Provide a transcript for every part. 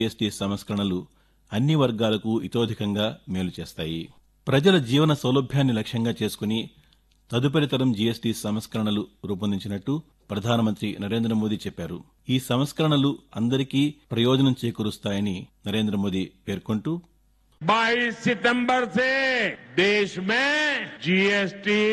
GST సంస్కరణలు అన్ని వర్గాలకు ఇతోధికంగా మేలు చేస్తాయి ప్రజల జీవన సౌలభ్యాన్ని లక్ష్యంగా చేసుకుని తదుపరి తరం జీఎస్టీ సంస్కరణలు రూపొందించినట్టు ప్రధానమంత్రి నరేంద్ర మోదీ చెప్పారు ఈ సంస్కరణలు అందరికీ ప్రయోజనం చేకూరుస్తాయని నరేంద్ర మోదీ పేర్కొంటూ 22 सितंबर से देश में जीएसटी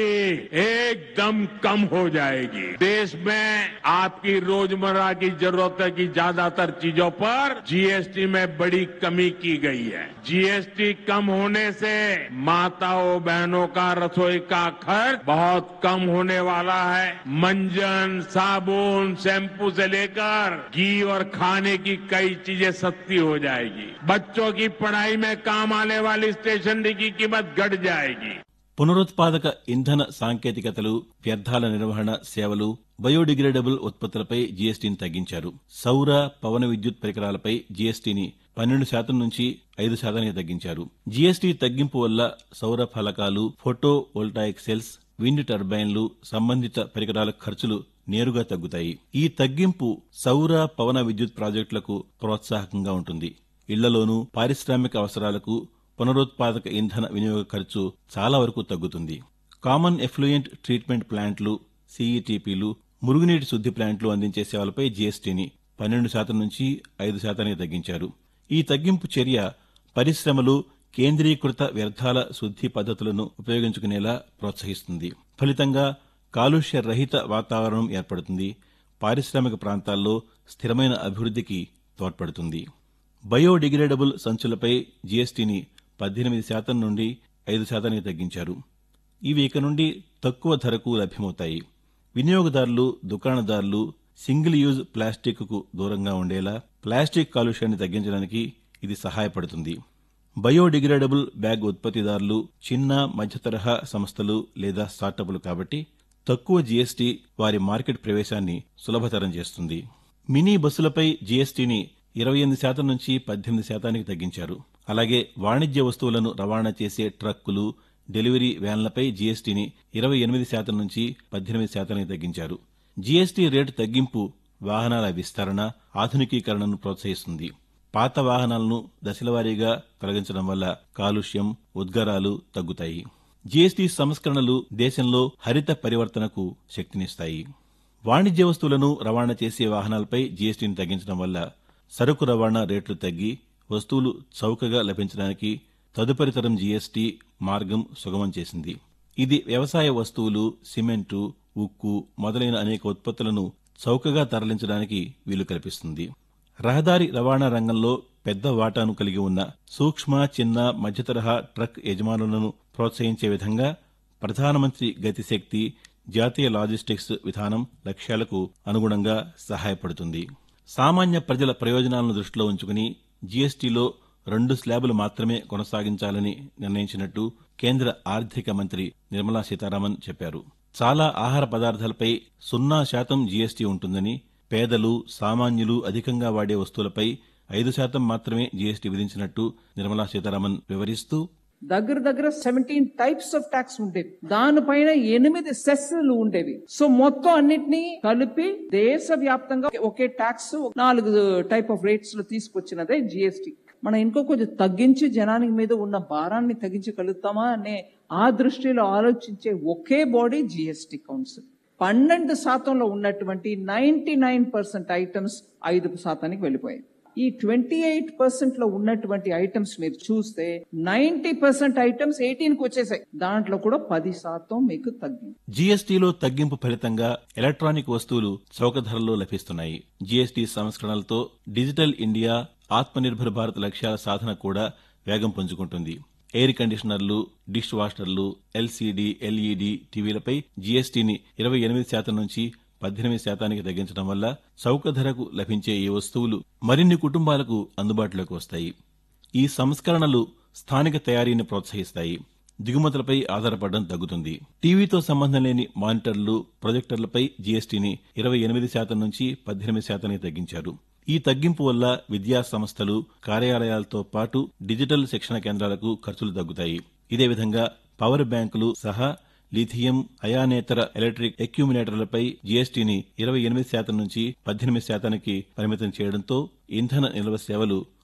एकदम कम हो जाएगी देश में आपकी रोजमर्रा की जरूरतों की ज्यादातर चीजों पर जीएसटी में बड़ी कमी की गई है जीएसटी कम होने से माताओं बहनों का रसोई का खर्च बहुत कम होने वाला है मंजन साबुन शैम्पू से लेकर घी और खाने की कई चीजें सस्ती हो जाएगी बच्चों की पढ़ाई में काम आने वाली स्टेशनरी की कीमत घट जाएगी పునరుత్పాదక ఇంధన సాంకేతికతలు వ్యర్థాల నిర్వహణ సేవలు బయోడిగ్రేడబుల్ ఉత్పత్తులపై జీఎస్టీని తగ్గించారు సౌర పవన విద్యుత్ పరికరాలపై జీఎస్టీని పన్నెండు శాతం నుంచి ఐదు శాతానికి తగ్గించారు జీఎస్టీ తగ్గింపు వల్ల సౌర ఫలకాలు ఫోటో వోల్టాయిక్ సెల్స్ విండ్ టర్బైన్లు సంబంధిత పరికరాల ఖర్చులు నేరుగా తగ్గుతాయి ఈ తగ్గింపు సౌర పవన విద్యుత్ ప్రాజెక్టులకు ప్రోత్సాహకంగా ఉంటుంది ఇళ్లలోనూ పారిశ్రామిక అవసరాలకు పునరుత్పాదక ఇంధన వినియోగ ఖర్చు చాలా వరకు తగ్గుతుంది కామన్ ఎఫ్లూయెంట్ ట్రీట్మెంట్ ప్లాంట్లు సీఈటీపీలు మురుగునీటి శుద్ది ప్లాంట్లు అందించే సేవలపై జీఎస్టీని పన్నెండు శాతం నుంచి ఐదు శాతానికి తగ్గించారు ఈ తగ్గింపు చర్య పరిశ్రమలు కేంద్రీకృత వ్యర్థాల శుద్ది పద్ధతులను ఉపయోగించుకునేలా ప్రోత్సహిస్తుంది ఫలితంగా కాలుష్య రహిత వాతావరణం ఏర్పడుతుంది పారిశ్రామిక ప్రాంతాల్లో స్థిరమైన అభివృద్ధికి తోడ్పడుతుంది బయోడిగ్రేడబుల్ సంచులపై జీఎస్టీని పద్దెనిమిది శాతం నుండి ఐదు శాతానికి తగ్గించారు ఇవి ఇక నుండి తక్కువ ధరకు లభ్యమవుతాయి వినియోగదారులు దుకాణదారులు సింగిల్ యూజ్ ప్లాస్టిక్కు దూరంగా ఉండేలా ప్లాస్టిక్ కాలుష్యాన్ని తగ్గించడానికి ఇది సహాయపడుతుంది బయోడిగ్రేడబుల్ బ్యాగ్ ఉత్పత్తిదారులు చిన్న మధ్యతరహా సంస్థలు లేదా స్టార్టప్లు కాబట్టి తక్కువ జీఎస్టీ వారి మార్కెట్ ప్రవేశాన్ని సులభతరం చేస్తుంది మినీ బస్సులపై జీఎస్టీని ఇరవై ఎనిమిది శాతం నుంచి పద్దెనిమిది శాతానికి తగ్గించారు అలాగే వాణిజ్య వస్తువులను రవాణా చేసే ట్రక్కులు డెలివరీ వ్యాన్లపై జీఎస్టీని ఇరవై ఎనిమిది శాతం నుంచి పద్దెనిమిది శాతానికి తగ్గించారు జీఎస్టీ రేటు తగ్గింపు వాహనాల విస్తరణ ఆధునికీకరణను ప్రోత్సహిస్తుంది పాత వాహనాలను దశలవారీగా తొలగించడం వల్ల కాలుష్యం ఉద్గారాలు తగ్గుతాయి జీఎస్టీ సంస్కరణలు దేశంలో హరిత పరివర్తనకు శక్తినిస్తాయి వాణిజ్య వస్తువులను రవాణా చేసే వాహనాలపై జీఎస్టీని తగ్గించడం వల్ల సరుకు రవాణా రేట్లు తగ్గి వస్తువులు చౌకగా లభించడానికి తదుపరి తరం జీఎస్టీ మార్గం సుగమం చేసింది ఇది వ్యవసాయ వస్తువులు సిమెంటు ఉక్కు మొదలైన అనేక ఉత్పత్తులను చౌకగా తరలించడానికి వీలు కల్పిస్తుంది రహదారి రవాణా రంగంలో పెద్ద వాటాను కలిగి ఉన్న సూక్ష్మ చిన్న మధ్యతరహా ట్రక్ యజమానులను ప్రోత్సహించే విధంగా ప్రధానమంత్రి గతిశక్తి జాతీయ లాజిస్టిక్స్ విధానం లక్ష్యాలకు అనుగుణంగా సహాయపడుతుంది సామాన్య ప్రజల ప్రయోజనాలను దృష్టిలో ఉంచుకుని జీఎస్టీలో రెండు స్లాబులు మాత్రమే కొనసాగించాలని నిర్ణయించినట్టు కేంద్ర ఆర్థిక మంత్రి నిర్మలా సీతారామన్ చెప్పారు చాలా ఆహార పదార్థాలపై సున్నా శాతం జీఎస్టీ ఉంటుందని పేదలు సామాన్యులు అధికంగా వాడే వస్తువులపై ఐదు శాతం మాత్రమే జీఎస్టీ విధించినట్టు నిర్మలా సీతారామన్ వివరిస్తూ దగ్గర దగ్గర సెవెంటీన్ టైప్స్ ఆఫ్ ట్యాక్స్ ఉండేవి దానిపైన ఎనిమిది సెస్లు ఉండేవి సో మొత్తం అన్నిటినీ కలిపి దేశ వ్యాప్తంగా ఒకే ట్యాక్స్ నాలుగు టైప్ ఆఫ్ రేట్స్ లో తీసుకొచ్చినదే జిఎస్టి మనం ఇంకో కొంచెం తగ్గించి జనానికి మీద ఉన్న భారాన్ని తగ్గించగలుగుతామా అనే ఆ దృష్టిలో ఆలోచించే ఒకే బాడీ జిఎస్టి కౌన్సిల్ పన్నెండు శాతంలో ఉన్నటువంటి నైన్టీ నైన్ పర్సెంట్ ఐటమ్స్ ఐదు శాతానికి వెళ్ళిపోయాయి ఈ ట్వంటీ ఎయిట్ పర్సెంట్ లో ఉన్నటువంటి ఐటమ్స్ మీరు చూస్తే నైన్టీ పర్సెంట్ ఐటమ్స్ ఎయిటీన్ కి వచ్చేసాయి దాంట్లో కూడా పది శాతం మీకు తగ్గింది జీఎస్టీలో తగ్గింపు ఫలితంగా ఎలక్ట్రానిక్ వస్తువులు చౌక ధరల్లో లభిస్తున్నాయి జీఎస్టీ సంస్కరణలతో డిజిటల్ ఇండియా ఆత్మనిర్భర్ భారత్ లక్ష్యాల సాధన కూడా వేగం పుంజుకుంటుంది ఎయిర్ కండిషనర్లు డిష్ వాషర్లు ఎల్సీడీ ఎల్ఈడీ టీవీలపై జీఎస్టీని ఇరవై ఎనిమిది శాతం నుంచి పద్దెనిమిది శాతానికి తగ్గించడం వల్ల చౌక ధరకు లభించే ఈ వస్తువులు మరిన్ని కుటుంబాలకు అందుబాటులోకి వస్తాయి ఈ సంస్కరణలు స్థానిక తయారీని ప్రోత్సహిస్తాయి దిగుమతులపై ఆధారపడడం తగ్గుతుంది టీవీతో సంబంధం లేని మానిటర్లు ప్రొజెక్టర్లపై జీఎస్టీని ఇరవై ఎనిమిది శాతం నుంచి పద్దెనిమిది శాతానికి తగ్గించారు ఈ తగ్గింపు వల్ల విద్యా సంస్థలు కార్యాలయాలతో పాటు డిజిటల్ శిక్షణ కేంద్రాలకు ఖర్చులు తగ్గుతాయి ఇదే విధంగా పవర్ బ్యాంకులు సహా లిథియం అయానేతర ఎలక్ట్రిక్ ఎక్యూమినేటర్లపై జీఎస్టీని ఇరవై ఎనిమిది శాతం నుంచి పద్దెనిమిది శాతానికి పరిమితం చేయడంతో ఇంధన నిల్వ సేవలు